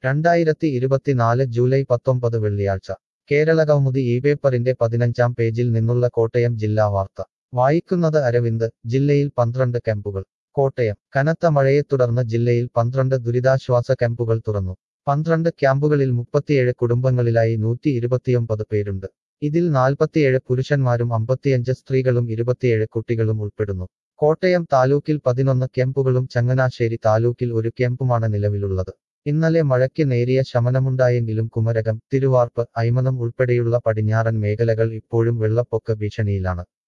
രണ്ടായിരത്തി ഇരുപത്തിനാല് ജൂലൈ പത്തൊമ്പത് വെള്ളിയാഴ്ച കേരളകൗമുദി ഈ പേപ്പറിന്റെ പതിനഞ്ചാം പേജിൽ നിന്നുള്ള കോട്ടയം ജില്ലാ വാർത്ത വായിക്കുന്നത് അരവിന്ദ് ജില്ലയിൽ പന്ത്രണ്ട് ക്യാമ്പുകൾ കോട്ടയം കനത്ത മഴയെ തുടർന്ന് ജില്ലയിൽ പന്ത്രണ്ട് ദുരിതാശ്വാസ ക്യാമ്പുകൾ തുറന്നു പന്ത്രണ്ട് ക്യാമ്പുകളിൽ മുപ്പത്തിയേഴ് കുടുംബങ്ങളിലായി നൂറ്റി ഇരുപത്തിയൊമ്പത് പേരുണ്ട് ഇതിൽ നാൽപ്പത്തിയേഴ് പുരുഷന്മാരും അമ്പത്തിയഞ്ച് സ്ത്രീകളും ഇരുപത്തിയേഴ് കുട്ടികളും ഉൾപ്പെടുന്നു കോട്ടയം താലൂക്കിൽ പതിനൊന്ന് ക്യാമ്പുകളും ചങ്ങനാശ്ശേരി താലൂക്കിൽ ഒരു ക്യാമ്പുമാണ് നിലവിലുള്ളത് ഇന്നലെ മഴയ്ക്ക് നേരിയ ശമനമുണ്ടായെങ്കിലും കുമരകം തിരുവാർപ്പ് ഐമനം ഉൾപ്പെടെയുള്ള പടിഞ്ഞാറൻ മേഖലകൾ ഇപ്പോഴും വെള്ളപ്പൊക്ക ഭീഷണിയിലാണ്